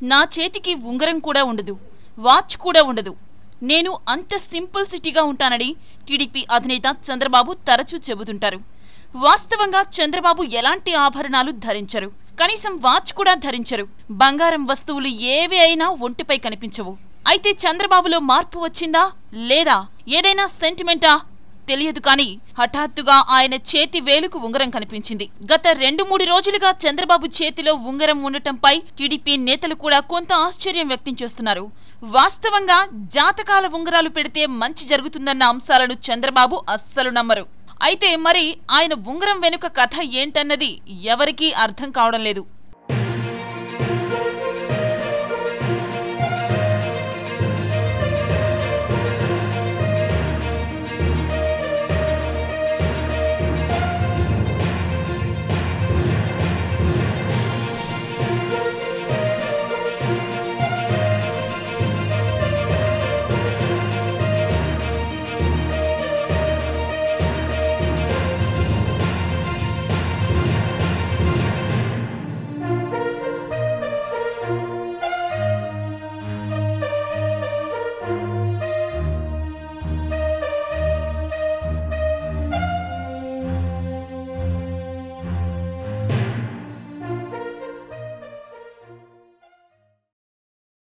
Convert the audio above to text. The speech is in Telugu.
నా చేతికి ఉంగరం కూడా ఉండదు వాచ్ కూడా ఉండదు నేను అంత సింపుల్ సిటీగా ఉంటానని టీడీపీ అధినేత చంద్రబాబు తరచూ చెబుతుంటారు వాస్తవంగా చంద్రబాబు ఎలాంటి ఆభరణాలు ధరించరు కనీసం వాచ్ కూడా ధరించరు బంగారం వస్తువులు ఏవి అయినా ఒంటిపై కనిపించవు అయితే చంద్రబాబులో మార్పు వచ్చిందా లేదా ఏదైనా సెంటిమెంటా తెలియదు కానీ హఠాత్తుగా ఆయన చేతి వేలుకు ఉంగరం కనిపించింది గత రెండు మూడు రోజులుగా చంద్రబాబు చేతిలో ఉంగరం ఉండటంపై టీడీపీ నేతలు కూడా కొంత ఆశ్చర్యం వ్యక్తం చేస్తున్నారు వాస్తవంగా జాతకాల ఉంగరాలు పెడితే మంచి జరుగుతుందన్న అంశాలను చంద్రబాబు అస్సలు నమ్మరు అయితే మరి ఆయన ఉంగరం వెనుక కథ ఏంటన్నది ఎవరికీ అర్థం కావడం లేదు